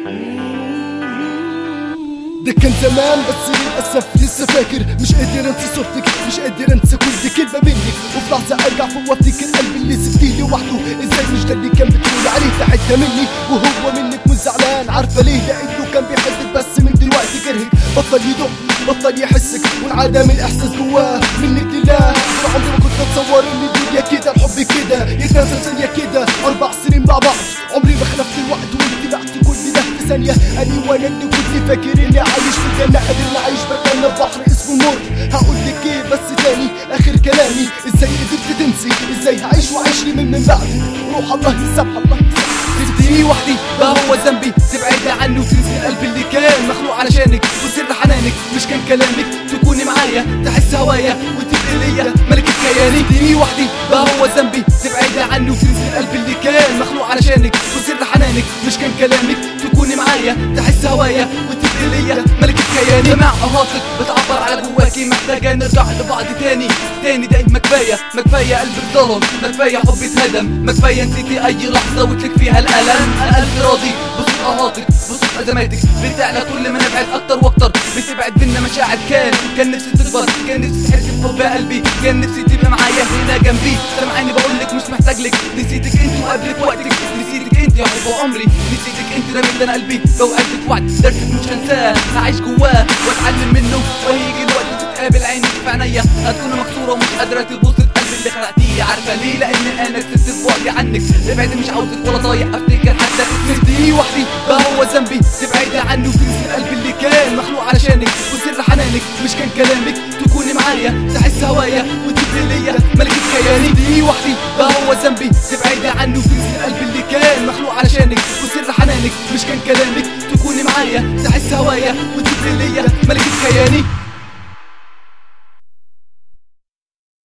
ده كان زمان بس للأسف لسه فاكر مش قادر انسى صورتك مش قادر انسى كل كلمة منك وفي لحظة ارجع فوتك القلب اللي سبتيه لوحده ازاي مش ده اللي كان بتقول عليه ده حتة مني وهو منك مش زعلان عارفة ليه لانه كان بيحبك بس من دلوقتي كرهك بطل يدق بطل يحسك وانعدم الاحساس جواه منك لله طول عمري ما كنت اتصور ان الدنيا كده الحب كده يتنازل زي كده اربع سنين مع بعض عمري ما خلفت الوقت وانت بعت كل ده في ثانية اني وانا اللي كنت فاكر اني عايش في جنة قادر نعيش مكاننا بحر اسمه مر هقول لك ايه بس تاني اخر كلامي ازاي قدرت تنسي ازاي هعيش وعيش لي من, من بعدك روح الله يسامح الله يسامح تبديني وحدي ده هو ذنبي تبعد عني وتنسي القلب اللي كان مخلوق علشانك وسر حنانك مش كان كلامك تكوني معايا تحس هوايا وتبقي ليا ملكة كياني تبديني وحدي ده هو ذنبي تبعد عني وتنسي القلب اللي كان مخلوق علشانك وسر حنانك مش كان كلامك تكوني معايا تحس هوايا وتبقي ليا ملكة كياني جماع اهاتك بتعبر على جواكي محتاجة نرجع لبعض تاني تاني ده ما كفاية ما كفاية قلب اتظلم ما كفاية حب اتهدم ما كفاية نسيتي اي لحظة وتلك فيها الالم انا قلبي راضي بصوت اهاتك بصوت ازماتك بتعلى كل ما نبعد اكتر واكتر بتبعد بينا مشاعر كان كان نفسي تكبر كان نفسي تحس بحب قلبي كان نفسي تبقى معايا هنا جنبي سامعاني بقول لك مش محتاج لك نسيتك انت وقبلك وقتك نسيتك انت يا حب عمري نسيتك انت رميت انا قلبي بوعدك وعد درسك مش هنساه هعيش جواه واتعلم منه وهيجي الوقت تتقابل عينك في عينيا هتكون مكسوره ومش قادره تبص القلب اللي خلقتيه عارفه ليه لان انا كسبت في وقتي عنك تبعد مش عاوزك ولا طايق افتكر حتى نسيتني وحدي ده هو ذنبي تبعد عني وتنسي القلب اللي كان مخلوق علشانك وسر حنانك مش كان كلامك تكوني معايا تحس هوايا وتبقي ليا ملكة كياني دي وحدي ده هو ذنبي تبعد عني وتنسي القلب اللي كان مخلوق علشانك وسر حنانك مش كان كلامك تكوني معايا تحس هوايا وتبقي ليا ملكة كياني